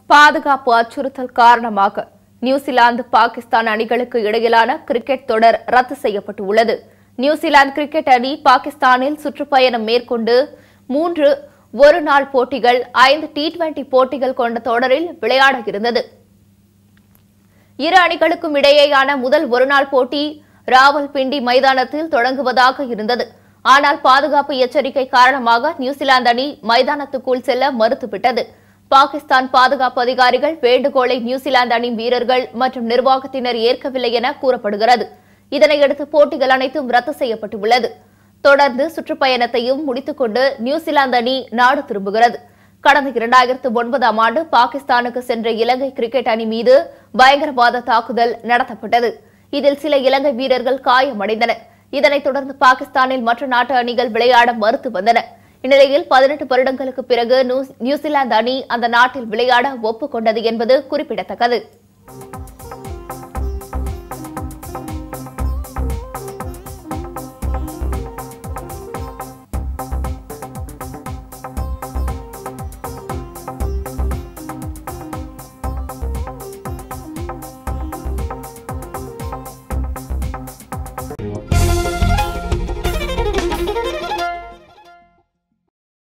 பாதுகாப்பு அச்சுறுத்தல் காரணமாக நியூசிலாந்து பாகிஸ்தான் அணிகளுக்கு இடையிலான கிரிக்கெட் தொடர் ரத்து செய்யப்பட்டு உள்ளது நியூசிலாந்து கிரிக்கெட் அணி பாகிஸ்தானில் சுற்றுப்பயணம் மேற்கொண்டு மூன்று ஒருநாள் போட்டிகள் ஐந்து டி டுவெண்டி போட்டிகள் கொண்ட தொடரில் விளையாட இருந்தது இரு அணிகளுக்கும் இடையேயான முதல் ஒருநாள் போட்டி ராவல்பிண்டி மைதானத்தில் தொடங்குவதாக இருந்தது ஆனால் பாதுகாப்பு எச்சரிக்கை காரணமாக நியூசிலாந்து அணி மைதானத்துக்குள் செல்ல மறுத்துவிட்டது பாகிஸ்தான் பாதுகாப்பு அதிகாரிகள் வேண்டுகோளை நியூசிலாந்து அணி வீரர்கள் மற்றும் நிர்வாகத்தினர் ஏற்கவில்லை என கூறப்படுகிறது இதனையடுத்து போட்டிகள் அனைத்தும் ரத்து செய்யப்பட்டுள்ளது தொடர்ந்து சுற்றுப்பயணத்தையும் முடித்துக்கொண்டு நியூசிலாந்து அணி நாடு திரும்புகிறது கடந்த இரண்டாயிரத்து ஒன்பதாம் ஆண்டு பாகிஸ்தானுக்கு சென்ற இலங்கை கிரிக்கெட் அணி மீது பயங்கரவாத தாக்குதல் நடத்தப்பட்டது இதில் சில இலங்கை வீரர்கள் காயமடைந்தனர் இதனைத் தொடர்ந்து பாகிஸ்தானில் மற்ற நாட்டு அணிகள் விளையாட மறுத்து வந்தன இந்நிலையில் பதினெட்டு வருடங்களுக்கு பிறகு நியூ- நியூசிலாந்து அணி அந்த நாட்டில் விளையாட ஒப்புக்கொண்டது என்பது குறிப்பிடத்தக்கது